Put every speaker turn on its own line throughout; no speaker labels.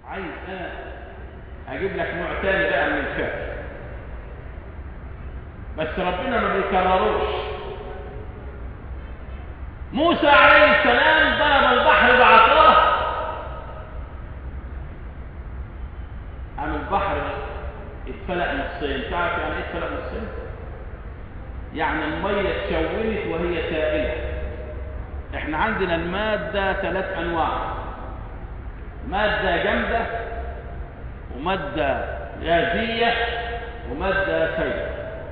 عايز انا اجيب لك نوع تاني بقى من الفعل بس ربنا ما بيكرروش موسى عليه السلام ضرب البحر بعصاه قام البحر اتفلق نصين تعرف يعني ايه اتفلق نصين يعني الميه اتشونت وهي سائله احنا عندنا الماده ثلاث انواع ماده جامده وماده غازيه وماده سائله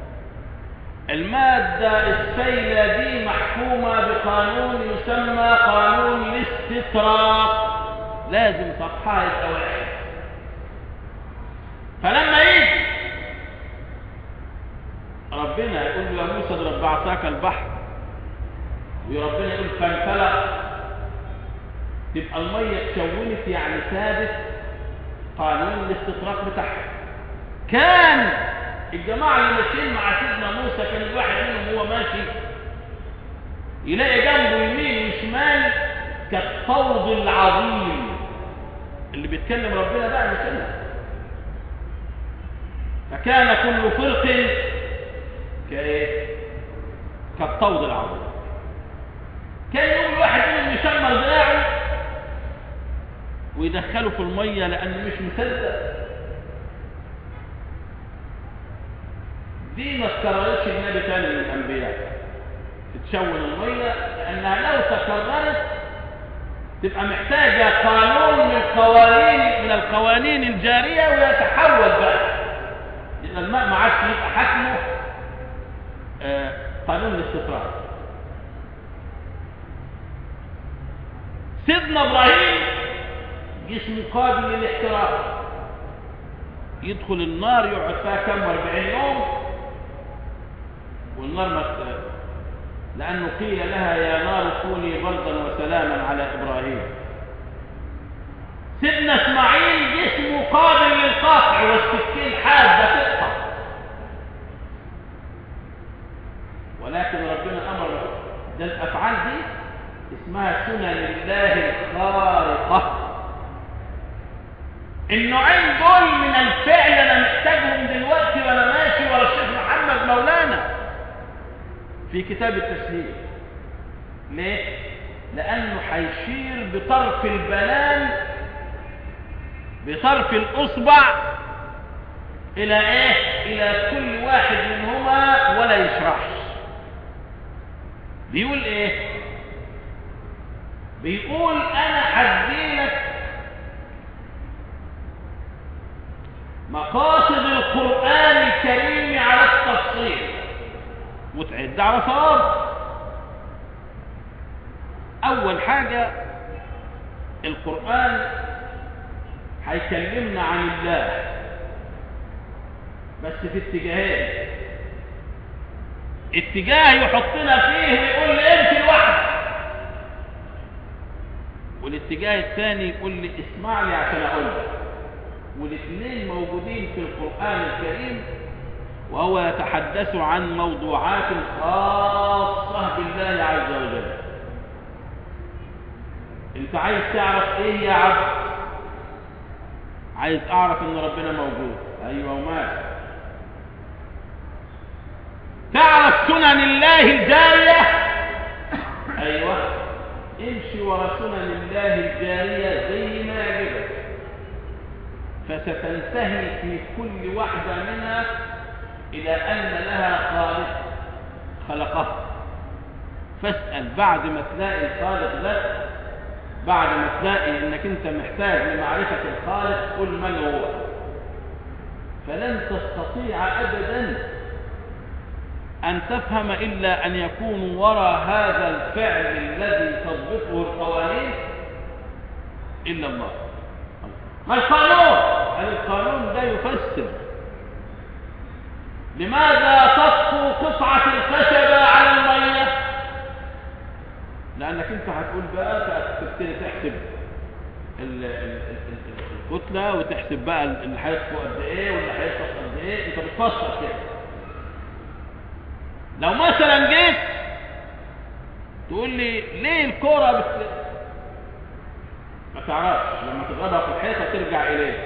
المادة السيلة دي محكومة بقانون يسمى قانون الاستطراق لازم سطحها يبقى واحد فلما يجي ربنا يقول له يا موسى اضرب بعصاك البحر وربنا يقول فانفلق تبقى المية اتشونت يعني ثابت قانون الاستطراق بتاعها كان الجماعة اللي ماشيين مع سيدنا موسى كان الواحد منهم وهو ماشي يلاقي جنبه يمين وشمال كالطود العظيم اللي بيتكلم ربنا بقى مش انا فكان كل فرق كايه كالطود العظيم كان يقوم الواحد منهم يشمر دراعه ويدخله في الميه لانه مش مصدق دي ما تكررتش النبي تاني من الانبياء تتشون الميه لانها لو تكررت تبقى محتاجه قانون من قوانين من القوانين الجاريه ويتحول بقى لان الماء ما عادش يبقى حكمه آه قانون الاستطراق سيدنا ابراهيم جسمه قابل للاحتراق يدخل النار يقعد فيها كم 40 يوم والنار ما لأنه قيل لها يا نار كوني بردا وسلاما على إبراهيم سيدنا اسماعيل جسمه قابل للقطع والسكين حادة تقطع ولكن ربنا أمر ده الأفعال دي اسمها سنن الله الخارقة النوعين دول من الفعل انا محتاجهم دلوقتي وانا ماشي ورا الشيخ محمد مولانا في كتاب التسهيل ليه لانه هيشير بطرف البنان بطرف الاصبع الى ايه الى كل واحد منهما ولا يشرحش بيقول ايه بيقول انا هديلك مقاصد القرآن الكريم على التفصيل وتعد على صواب أول حاجة القرآن هيكلمنا عن الله بس في اتجاهين اتجاه يحطنا فيه ويقول لي امشي لوحدك والاتجاه الثاني يقول لي اسمع لي عشان اقول لك والاثنين موجودين في القرآن الكريم وهو يتحدث عن موضوعات خاصة بالله عز وجل انت عايز تعرف ايه يا عبد عايز اعرف ان ربنا موجود ايوه ومال تعرف سنن الله الجارية ايوه امشي ورا سنن الله الجارية زي ما يعجبك فستنتهي في كل واحدة منها إلى أن لها خالق خلقها فاسأل بعد ما تلاقي الخالق ده بعد ما تلاقي انك انت محتاج لمعرفة الخالق قل من هو فلن تستطيع ابدا ان تفهم الا ان يكون وراء هذا الفعل الذي تضبطه القوانين الا الله ما القانون هل القانون ده يفسر لماذا تطفو قطعة الخشبة على المية لأنك أنت هتقول بقى تبتدي تحسب ال- ال- ال- الكتلة وتحسب بقى اللي هيطفو قد إيه واللي هيطفو قد إيه أنت بتفسر كده لو مثلا جيت تقول لي ليه الكرة بت... ما تعرفش لما تضربها في الحيطة ترجع إليه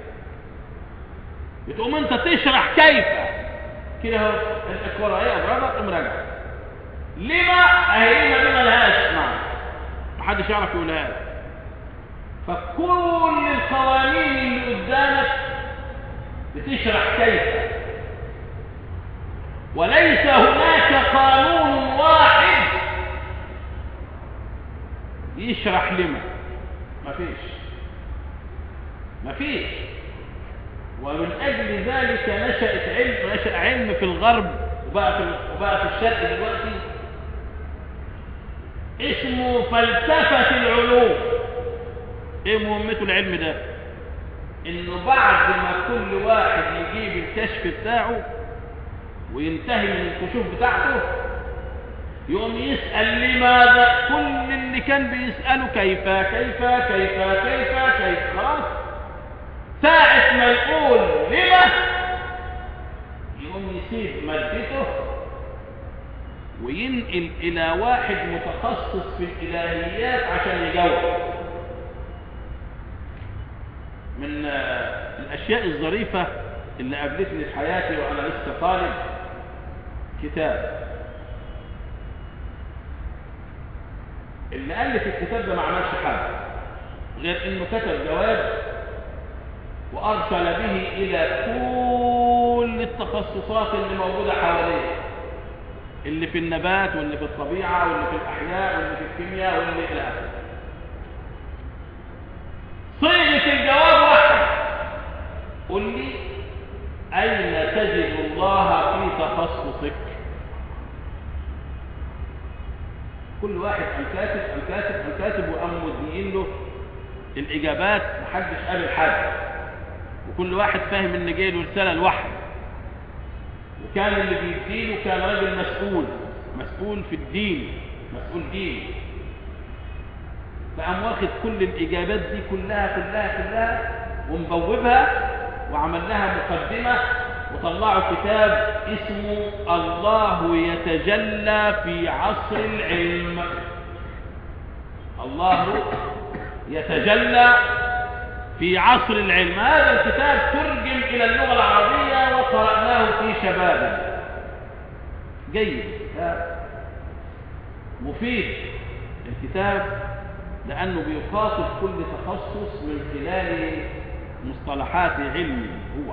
بتقوم انت تشرح كيف كده اهو الكرة ايه اضربها تقوم راجعه لما اهي دي ملهاش معنى محدش يعرف يقولها لك فكل القوانين اللي قدامك بتشرح كيف وليس هناك قانون واحد يشرح لما مفيش مفيش ومن أجل ذلك نشأت علم نشأ علم في الغرب وبقى في وبقى في الشرق دلوقتي اسمه فلسفة العلوم ايه مهمته العلم ده انه بعد ما كل واحد يجيب الكشف بتاعه وينتهي من الكشوف بتاعته يقوم يسأل لماذا كل اللي كان بيسأله كيف كيف كيف كيف كيف خلاص ساعة ما يقول لما يقوم يسيب مادته وينقل إلى واحد متخصص في الإلهيات عشان يجاوب من الأشياء الظريفة اللي قابلتني في حياتي وأنا لسه طالب كتاب اللي ألف الكتاب ده ما عملش حاجة غير إنه كتب جواب وأرسل به إلى كل التخصصات اللي موجودة حواليه اللي في النبات واللي في الطبيعة واللي في الأحياء واللي في الكيمياء واللي إلى آخره صيغة الجواب واحد قل لي أين تجد الله في تخصصك كل واحد قام كاتب قام كاتب قام كاتب وقام مدين له الإجابات محدش قابل حد وكل واحد فاهم إن جاي له رسالة لوحده وكان اللي بيديله كان راجل مسؤول مسؤول في الدين مسؤول دين فقام واخد كل الإجابات دي كلها كلها كلها ومبوبها وعمل لها مقدمة وطلعوا كتاب اسمه الله يتجلى في عصر العلم الله يتجلى في عصر العلم هذا الكتاب ترجم إلى اللغة العربية وقرأناه في شبابه جيد كتاب مفيد الكتاب لأنه بيخاطب كل تخصص من خلال مصطلحات علمي هو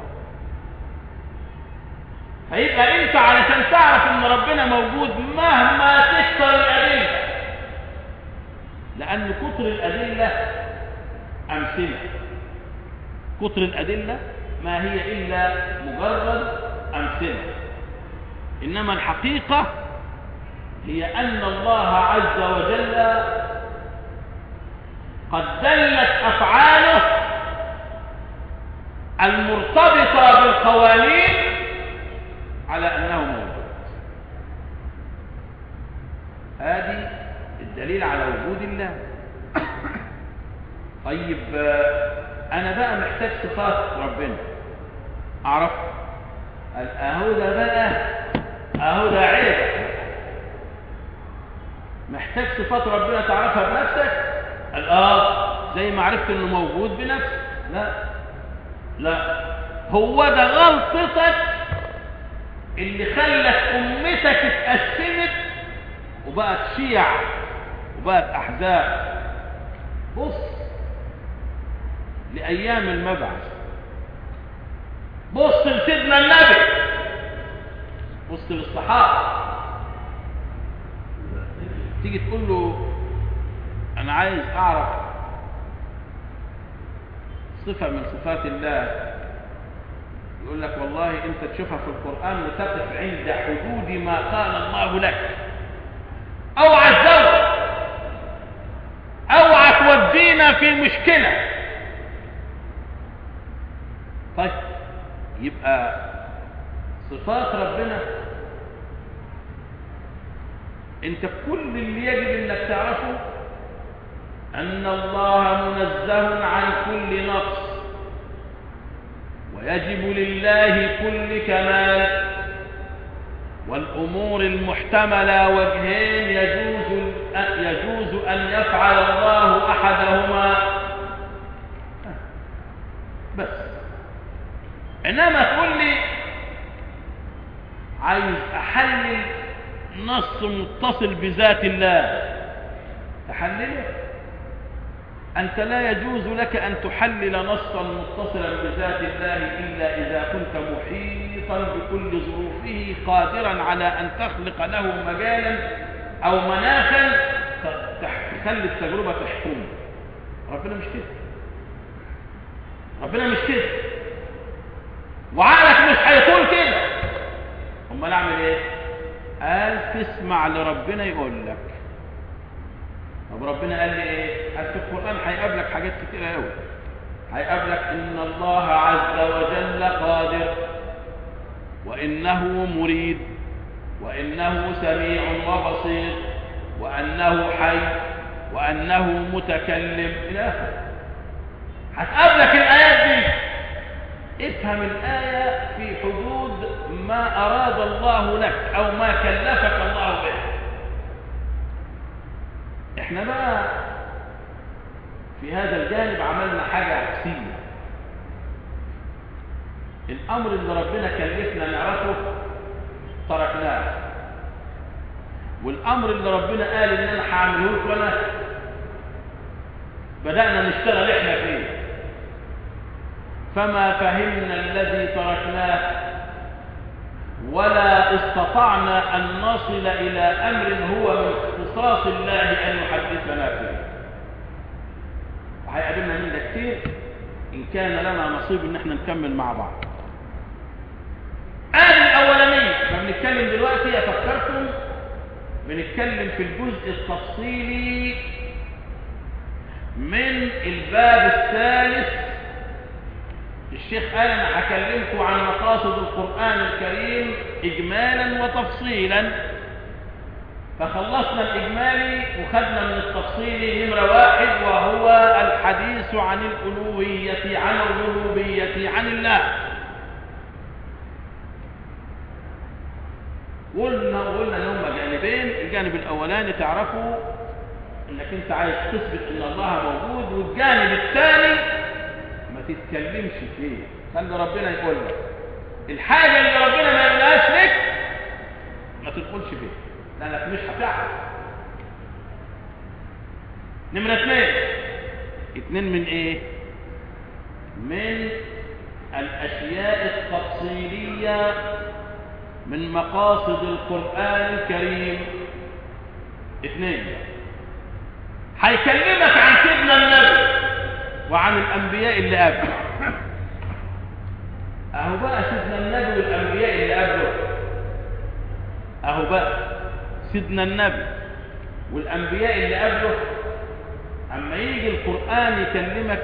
فيبقى انت علشان تعرف ان ربنا موجود مهما تكثر الأدلة لأن كتر الأدلة أمثلة كتر الأدلة ما هي إلا مجرد أمثلة إنما الحقيقة هي أن الله عز وجل قد دلت أفعاله المرتبطة بالقوانين على أنه موجود هذه الدليل على وجود الله طيب أنا بقى محتاج صفات ربنا أعرف أهو ده بقى أهو ده عيب محتاج صفات ربنا تعرفها بنفسك قال اه زي ما عرفت انه موجود بنفسك لا لا هو ده غلطتك اللي خلت امتك اتقسمت وبقت شيع وبقت احزاب بص لايام المبعث بص لسيدنا النبي بص للصحابه تيجي تقول له انا عايز اعرف صفة من صفات الله يقول لك والله انت تشوفها في القرآن وتقف عند حدود ما قال الله لك اوعى الزوج اوعى تودينا في مشكلة طيب يبقى صفات ربنا انت كل اللي يجب انك تعرفه ان الله منزه عن كل نقص ويجب لله كل كمال والامور المحتمله وجهين يجوز يجوز ان يفعل الله احدهما انما تقول لي عايز احلل نص متصل بذات الله تحلله أنت لا يجوز لك أن تحلل نصا متصلا بذات الله إلا إذا كنت محيطا بكل ظروفه قادرا على أن تخلق له مجالا أو مناخا تخلي التجربة تحكم ربنا مش كده ربنا مش كده وعقلك مش هيكون كده امال اعمل ايه قال تسمع لربنا يقول لك طب ربنا قال لي ايه قال في القران هيقابلك حاجات كتيره قوي هيقابلك ان الله عز وجل قادر وانه مريد وانه سميع وبصير وانه حي وانه متكلم الى اخره هتقابلك الايات دي افهم الايه في حدود ما اراد الله لك او ما كلفك الله به احنا بقى في هذا الجانب عملنا حاجة عكسية الامر اللي ربنا كلفنا نعرفه تركناه والامر اللي ربنا قال ان انا هعمله لكم انا بدأنا نشتغل احنا فيه فما فهمنا الذي تركناه ولا استطعنا أن نصل إلى أمر هو من اختصاص الله أن يحدثنا فيه وهيقابلنا من ده كتير إن كان لنا نصيب إن احنا نكمل مع بعض آل الأولانية ما بنتكلم دلوقتي أفكركم بنتكلم في الجزء التفصيلي من الباب الثالث الشيخ قال انا هكلمكم عن مقاصد القرآن الكريم اجمالا وتفصيلا فخلصنا الاجمالي وخدنا من التفصيل نمرة واحد وهو الحديث عن الالوهية عن الربوبية عن الله قلنا قلنا ان هم جانبين الجانب الاولاني تعرفوا انك انت عايز تثبت ان الله موجود والجانب الثاني ما تتكلمش فيه خلي ربنا يقول لك الحاجه اللي ربنا ما يقولهاش لك ما تدخلش فيها لانك مش هتعرف نمره اثنين اثنين من ايه من الاشياء التفصيليه من مقاصد القران الكريم اثنين هيكلمك عن سيدنا النبي وعن الأنبياء اللي قبله أهو بقى سيدنا النبي والأنبياء اللي قبله أهو بقى سيدنا النبي والأنبياء اللي قبله أما يجي القرآن يكلمك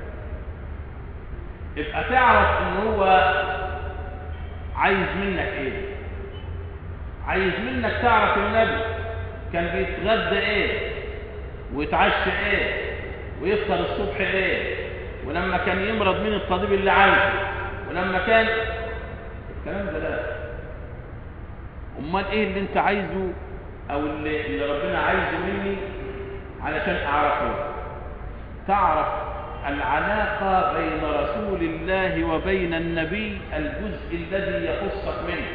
يبقى تعرف إن هو عايز منك إيه عايز منك تعرف النبي كان بيتغدى إيه ويتعشى إيه ويفطر الصبح ايه ولما كان يمرض من الطبيب اللي عايزه ولما كان الكلام ده لا امال ايه اللي انت عايزه او اللي, اللي ربنا عايزه مني علشان اعرفه تعرف العلاقة بين رسول الله وبين النبي الجزء الذي يخصك منه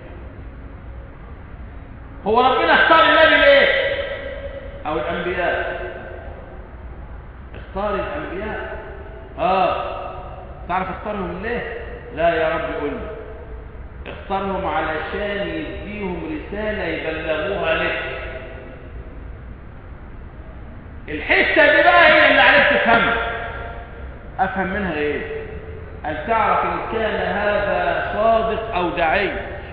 هو ربنا اختار النبي ليه او الانبياء اختار الانبياء اه تعرف اختارهم ليه لا يا رب قل لي اختارهم علشان يديهم رسالة يبلغوها لك الحتة دي بقى هي اللي عليك تفهمها افهم منها ايه ان تعرف ان كان هذا صادق او دعي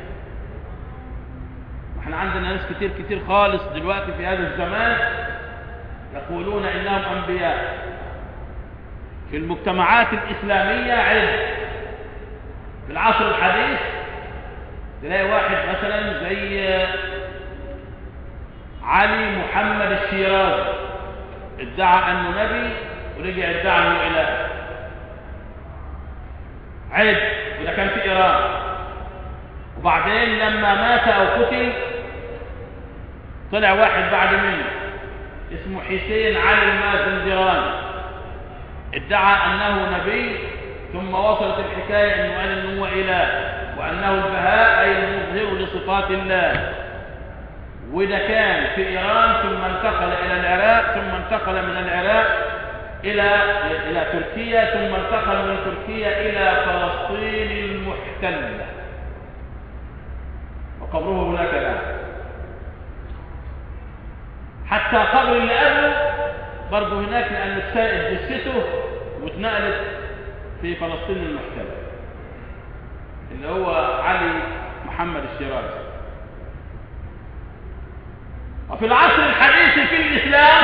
احنا عندنا ناس كتير كتير خالص دلوقتي في هذا الزمان يقولون انهم انبياء في المجتمعات الاسلاميه علم في العصر الحديث تلاقي واحد مثلا زي علي محمد الشيرازي ادعى انه نبي ورجع ادعى انه اله عيب وده كان في ايران وبعدين لما مات او قتل طلع واحد بعد منه اسمه حسين علي المازندراني ادعى انه نبي ثم وصلت الحكاية أنه قال أنه هو إله وأنه البهاء أي المظهر لصفات الله وده كان في إيران ثم انتقل إلى العراق ثم انتقل من العراق إلى إلى تركيا ثم انتقل من تركيا إلى فلسطين المحتلة وقبره هناك الآن حتى قبر اللي قبله برضه هناك لأن اتسائل جثته واتنقلت في فلسطين المحتلة اللي هو علي محمد الشيرازي وفي العصر الحديث في الإسلام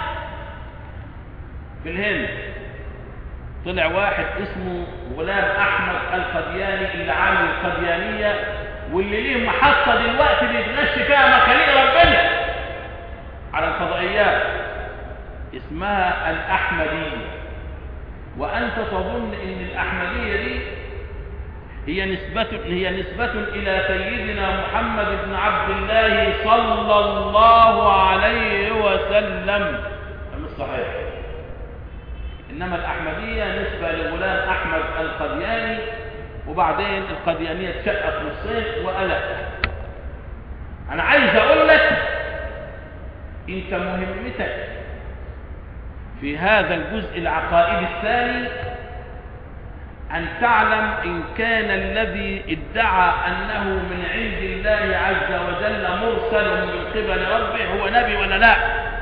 في الهند طلع واحد اسمه غلام أحمد القدياني اللي عامل القديانية واللي ليه محطة دلوقتي بيتغش فيها مخاليق ربنا على الفضائيات اسمها الأحمدية وأنت تظن أن الأحمدية دي هي نسبة هي نسبة إلى سيدنا محمد بن عبد الله صلى الله عليه وسلم مش صحيح إنما الأحمدية نسبة لغلام أحمد القدياني وبعدين القديانية اتشقت نصين وقلت أنا عايز أقول لك أنت مهمتك في هذا الجزء العقائدي الثاني أن تعلم إن كان الذي ادعى أنه من عند الله عز وجل مرسل من قبل ربه هو نبي ولا لا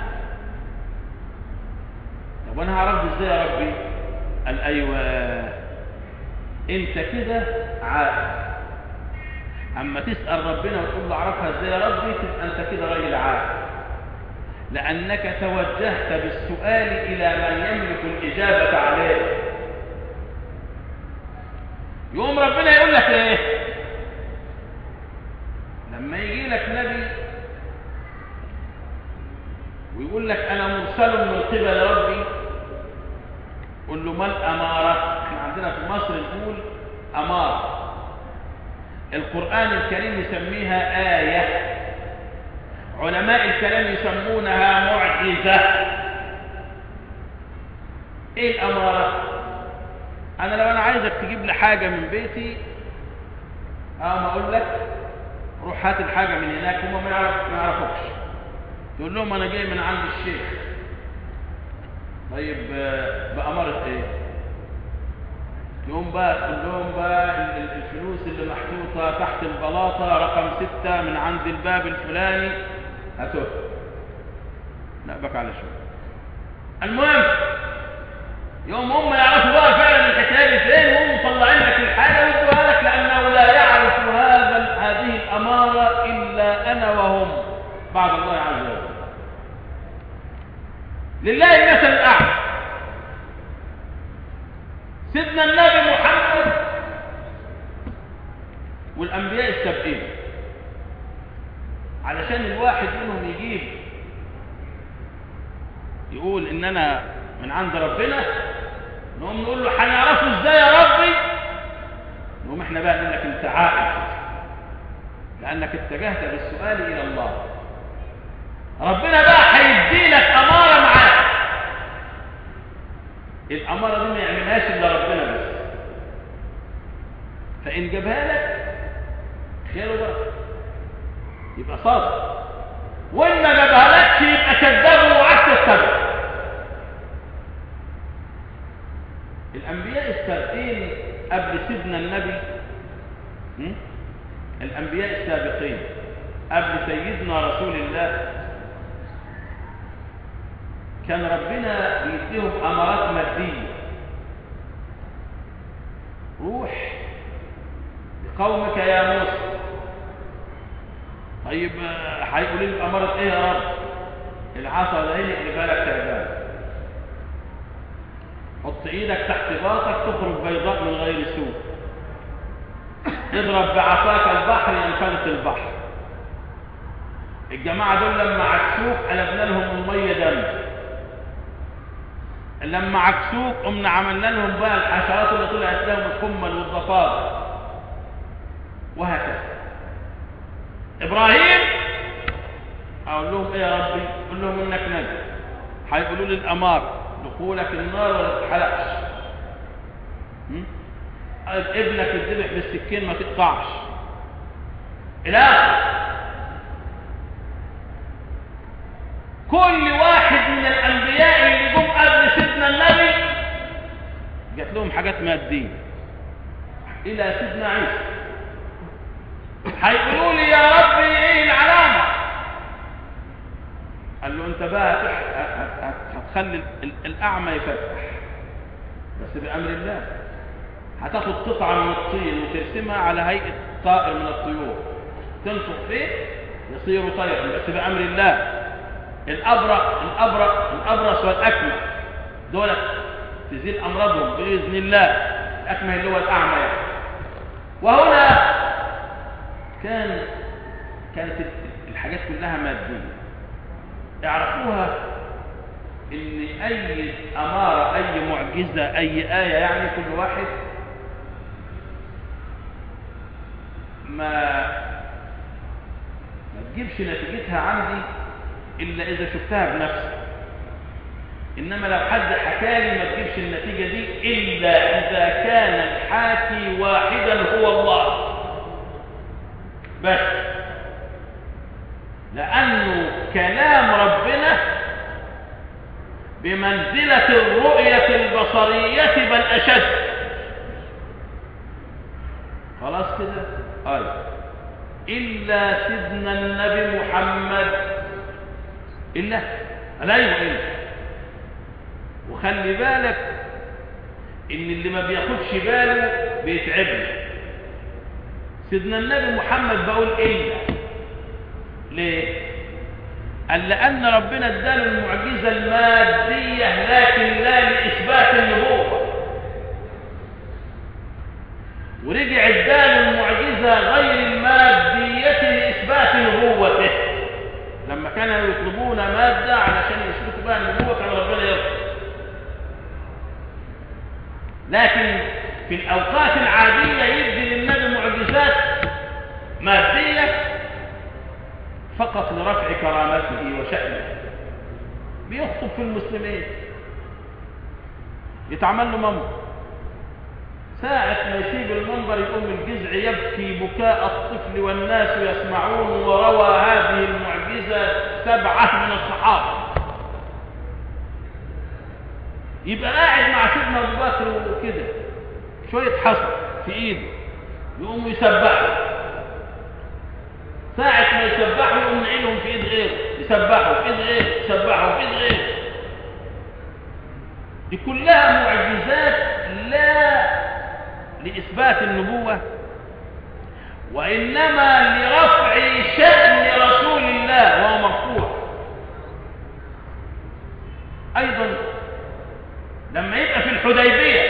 طب وأنا هعرف ازاي يا ربي قال أيوة أنت كده عاقل أما تسأل ربنا وتقول له أعرفها ازاي يا ربي تبقى أنت كده راجل عاقل لأنك توجهت بالسؤال إلى من يملك الإجابة عليه يقوم ربنا يقول لك ايه لما يجي لك نبي ويقول لك انا مرسل من قبل ربي قل له ما الاماره احنا عندنا في مصر نقول اماره القران الكريم يسميها ايه علماء الكلام يسمونها معجزه ايه الاماره انا لو انا عايزك تجيب لي حاجه من بيتي اه ما اقول لك روح هات الحاجه من هناك هم ما يعرف ما يعرفوكش تقول لهم انا جاي من عند الشيخ طيب بأمارة ايه يقوم بقى تقول لهم بقى الفلوس اللي محطوطة تحت البلاطة رقم ستة من عند الباب الفلاني هاتوه لا بقى على شوية المهم يوم هم يعرفوا بقى فعلا الحكايه فين وهم مطلعين لك الحاجه ويدوها لك لانه لا يعرف هذا هذه الاماره الا انا وهم بعد الله عز وجل لله المثل الاعلى سيدنا النبي محمد والانبياء السابقين علشان الواحد منهم يجيب يقول ان انا من عند ربنا نقوم نقول له هنعرفه ازاي يا ربي نقوم احنا بقى نقول لك انت عاقل لانك اتجهت بالسؤال الى الله ربنا بقى هيدي لك اماره معاك الاماره دي ما يعملهاش الا ربنا بس فان جابها لك خير وبركه يبقى صادق وان ما جابها لكش يبقى كذاب ووعدت السبب الأنبياء السابقين قبل سيدنا النبي م? الأنبياء السابقين قبل سيدنا رسول الله كان ربنا بيديهم أمارات مادية روح لقومك يا موسى طيب هيقول لي أمارة إيه يا رب العصا ده اللي بالك تعبان حط ايدك تحت باطك تخرج بيضاء من غير سوء اضرب بعصاك البحر ينفلت البحر الجماعة دول لما عكسوك قلبنا لهم المية دم لما عكسوك قمنا عملنا لهم بقى الحشرات اللي طلعت لهم الكمل والضفادع وهكذا ابراهيم اقول لهم ايه يا ربي قول لهم انك نبي هيقولوا لي الاماره دخولك النار ولا تتحرقش م? ابنك يتذبح بالسكين ما تقطعش الى آخره. كل واحد من الانبياء اللي جم قبل سيدنا النبي جات لهم حاجات ماديه الى سيدنا عيسى هيقولوا لي يا ربي ايه العلامه قال له انت بقى هتح- هت- هت- هتخلي ال- الاعمى يفتح بس بامر الله هتاخد قطعه من الطين وترسمها على هيئه طائر من الطيور تنفخ فيه يصير طيرا بس بامر الله الابرق الابرق الابرص والاكمه دول تزيل امراضهم باذن الله الاكمه اللي هو الاعمى يعني. وهنا كان كانت الحاجات كلها ماديه اعرفوها ان اي اماره اي معجزه اي ايه يعني كل واحد ما ما تجيبش نتيجتها عندي الا اذا شفتها بنفسي انما لو حد حكى لي ما تجيبش النتيجه دي الا اذا كان الحاكي واحدا هو الله بس لانه كلام ربنا بمنزله الرؤيه البصريه بل اشد خلاص كده ايوه الا سيدنا النبي محمد الا لا ايوه الا وخلي بالك ان اللي ما بياخدش باله بيتعبنا سيدنا النبي محمد بقول الا ليه قال لان ربنا اداله المعجزه الماديه لكن لا لاثبات النبوه ورجع اداله المعجزه غير الماديه لاثبات نبوته لما كانوا يطلبون ماده علشان يثبتوا بها النبوه كان ربنا يرضى لكن في الاوقات العاديه يدي للنبي معجزات ماديه فقط لرفع كرامته وشأنه بيخطب في المسلمين يتعمل له منبر ساعة ما يسيب المنبر يقوم الجزع يبكي بكاء الطفل والناس يسمعون وروى هذه المعجزة سبعة من الصحابة يبقى قاعد مع سيدنا ابو بكر وكده شوية حصى في ايده يقوم يسبحوا ساعة ما يسبحوا يقوم نعينهم في ايد غيره يسبحوا في ايد غيره يسبحوا في ايد غيره دي كلها معجزات لا لإثبات النبوة وإنما لرفع شأن رسول الله وهو مرفوع أيضا لما يبقى في الحديبية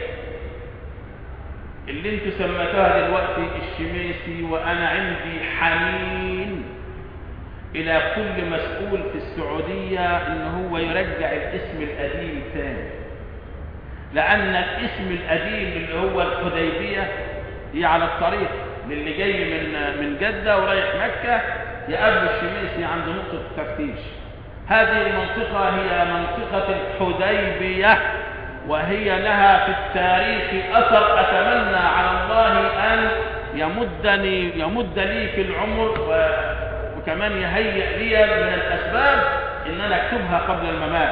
اللي انتوا سميتوها دلوقتي الشميسي وأنا عندي حنين إلى كل مسؤول في السعودية إن هو يرجع الاسم القديم تاني لأن الاسم القديم اللي هو الحديبية هي على الطريق للي جاي من من جدة ورايح مكة يقابل الشميسي عند نقطة التفتيش هذه المنطقة هي منطقة الحديبية وهي لها في التاريخ أثر أتمنى على الله أن يمدني يمد لي في العمر و وكمان يهيئ لي من الأسباب إن أنا أكتبها قبل الممات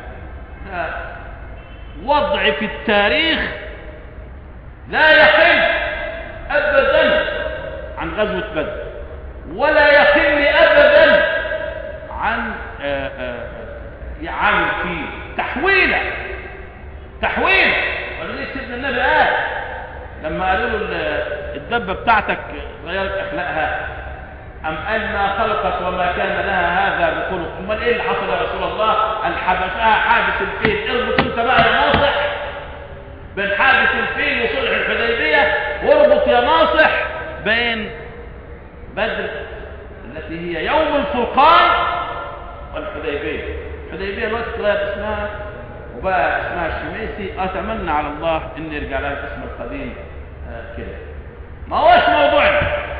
وضع في التاريخ لا يقل أبدا عن غزوة بدر ولا يقل أبدا عن آآ آآ عن في تحويلة تحويل ولذلك سيدنا النبي قال لما قالوا له الدبة بتاعتك غيرت أخلاقها أم قال ما خلقت وما كان لها هذا بخلق امال ايه اللي حصل يا رسول الله قال حبسها حابس الفيل اربط انت بقى يا ناصح بين حابس الفيل وصلح الحديبيه واربط يا ناصح بين بدر التي هي يوم الفرقان والحديبيه الحديبيه الوقت غير اسمها وبقى اسمها الشميسي اتمنى على الله ان يرجع لها الاسم القديم آه كده ما هوش موضوعنا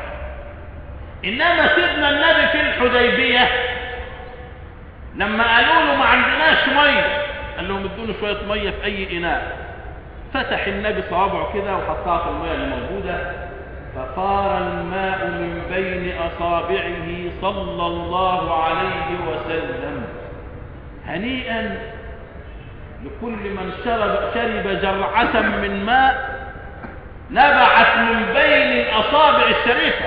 إنما سيدنا النبي في الحديبية لما قالوا له ما عندناش مية قال لهم ادونا شوية مية في أي إناء فتح النبي صوابعه كده وحطها في المياه اللي موجودة فصار الماء من بين أصابعه صلى الله عليه وسلم هنيئا لكل من شرب, شرب جرعة من ماء نبعت من بين الأصابع الشريفة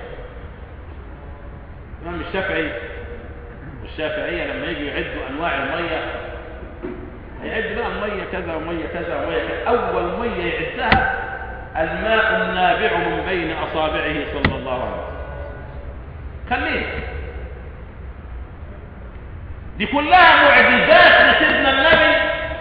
الإمام الشافعي والشافعية لما يجوا يعدوا أنواع المية هيعد بقى المية كذا ومية كذا ومية كذا أول مية يعدها الماء النابع من بين أصابعه صلى الله عليه وسلم خليه دي كلها معجزات لسيدنا النبي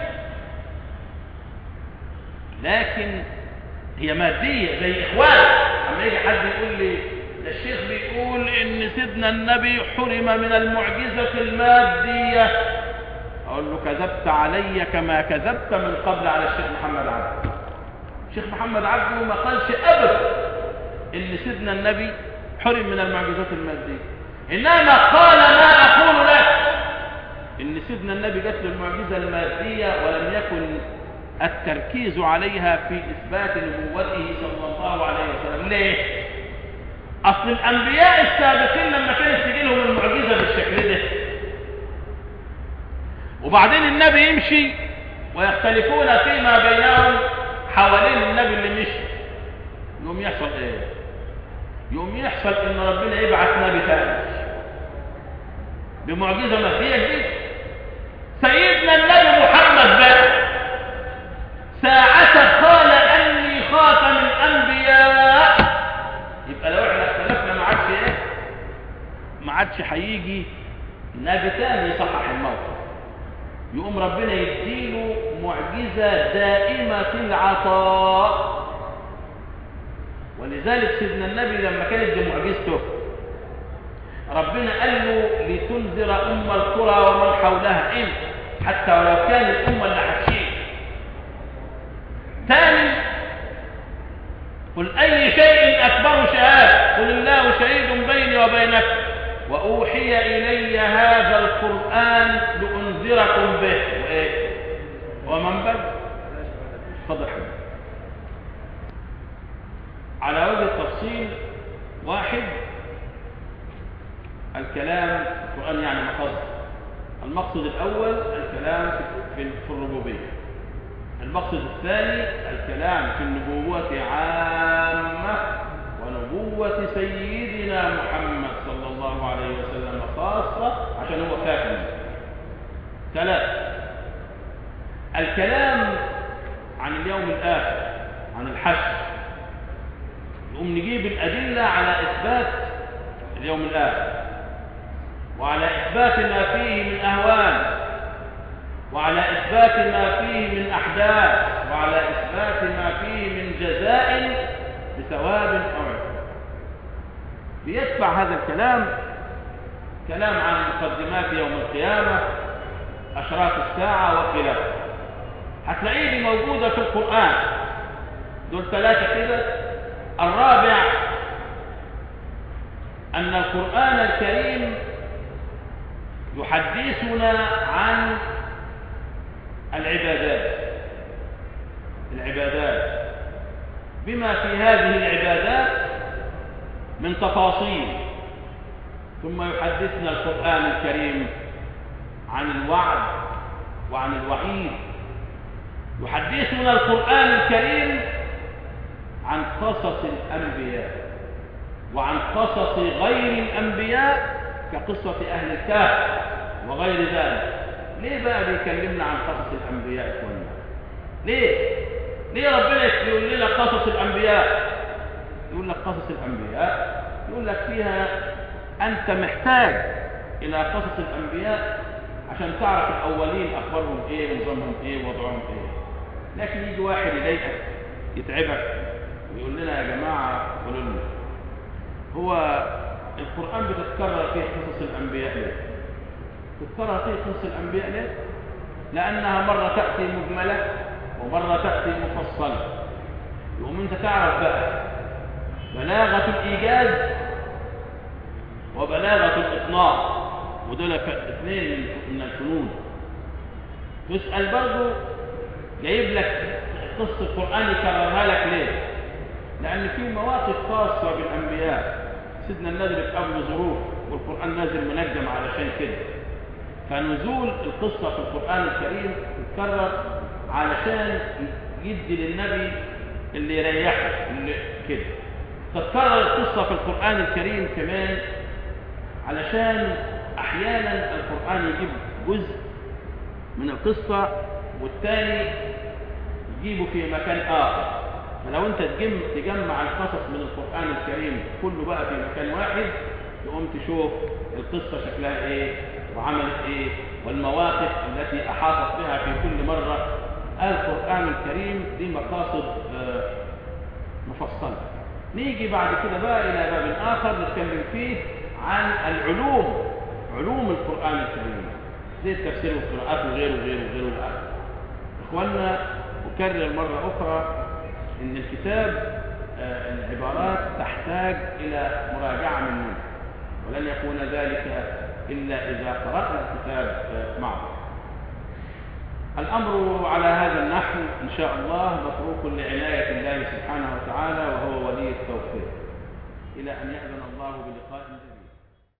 لكن هي مادية زي إخوان أما يجي حد يقول لي ده الشيخ بيقول إن سيدنا النبي حرم من المعجزة المادية أقول له كذبت علي كما كذبت من قبل على الشيخ محمد عبد الشيخ محمد عبده ما قالش أبدا إن سيدنا النبي حرم من المعجزات المادية إنما قال ما أقول لك إن سيدنا النبي جات له المعجزة المادية ولم يكن التركيز عليها في إثبات نبوته صلى الله عليه وسلم ليه؟ أصل الأنبياء السابقين لما كانت تجي لهم المعجزة بالشكل ده وبعدين النبي يمشي ويختلفون فيما بينهم حوالين النبي اللي مشي يوم يحصل ايه يوم يحصل ان ربنا يبعث نبي ثاني بمعجزة مادية جديدة سيدنا النبي محمد بقى ساعة قال أني خاتم الأنبياء يبقى لو احنا اختلفنا ما عادش ايه ما عادش هيجي نبي تاني يصحح الموقف يقوم ربنا يديله معجزة دائمة العطاء ولذلك سيدنا النبي لما كانت دي معجزته ربنا قال له لتنذر أم القرى ومن حولها إن حتى ولو كان الأمة اللي هتشيل ثاني قل أي شيء أكبر شهادة قل الله شهيد بيني وبينك وأوحي إلي هذا القرآن لأنذركم به وإيه ومن بل فضل حبيب على وجه التفصيل واحد الكلام القرآن يعني مقصد المقصد الأول الكلام في الربوبية المقصد الثاني الكلام في النبوة عامة ونبوة سيدنا محمد صلى الله عليه وسلم خاصة عشان هو كافر ثلاثة الكلام عن اليوم الآخر عن الحشر نقوم نجيب الأدلة على إثبات اليوم الآخر وعلى إثبات ما فيه من أهوال وعلى إثبات ما فيه من أحداث وعلى إثبات ما فيه من جزاء بثواب أو عقاب بيتبع هذا الكلام كلام عن مقدمات يوم القيامة أشراط الساعة وخلافه هتلاقيه دي موجودة في القرآن دول ثلاثة كده الرابع أن القرآن الكريم يحدثنا عن العبادات العبادات بما في هذه العبادات من تفاصيل ثم يحدثنا القرآن الكريم عن الوعد وعن الوعيد يحدثنا القرآن الكريم عن قصص الأنبياء وعن قصص غير الأنبياء كقصة أهل الكهف وغير ذلك ليه بقى بيكلمنا عن قصص الأنبياء إخوانا ليه ليه ربنا يقول لنا قصص الأنبياء يقول لك قصص الأنبياء يقول لك فيها أنت محتاج إلى قصص الأنبياء عشان تعرف الأولين أخبارهم إيه نظامهم إيه وضعهم إيه لكن يجي واحد يضايقك يتعبك ويقول لنا يا جماعة قولوا لنا هو القرآن بتتكرر فيه قصص الأنبياء ليه؟ تتكرر فيه قصص الأنبياء ليه؟ لأنها مرة تأتي مجملة ومرة تأتي مفصلة يقوم أنت تعرف بقى بلاغة الإيجاز وبلاغة الإطلاق ودول اثنين من الفنون تسأل برضو جايب لك قصة القرآن يكررها لك ليه لأن في مواقف خاصة بالأنبياء سيدنا النبي قبل ظروف والقرآن نازل منجم علشان كده فنزول القصة في القرآن الكريم يتكرر علشان يدي للنبي اللي يريحه اللي كده تتكرر القصة في القرآن الكريم كمان علشان أحيانا القرآن يجيب جزء من القصة والتاني يجيبه في مكان آخر فلو أنت تجم تجمع القصص من القرآن الكريم كله بقى في مكان واحد تقوم تشوف القصة شكلها إيه وعملت إيه والمواقف التي أحاطت بها في كل مرة القرآن الكريم دي مقاصد آه، مفصلة نيجي بعد كده بقى إلى باب آخر نتكلم فيه عن العلوم علوم القرآن الكريم زي التفسير والقراءات وغيره وغيره وغيره الآخر إخواننا أكرر مرة أخرى إن الكتاب آه، العبارات تحتاج إلى مراجعة مننا ولن يكون ذلك إلا إذا قرأنا الكتاب آه، معه الأمر على هذا النحو إن شاء الله متروك لعناية الله سبحانه وتعالى وهو ولي التوفيق إلى أن يأذن الله بلقاء جديد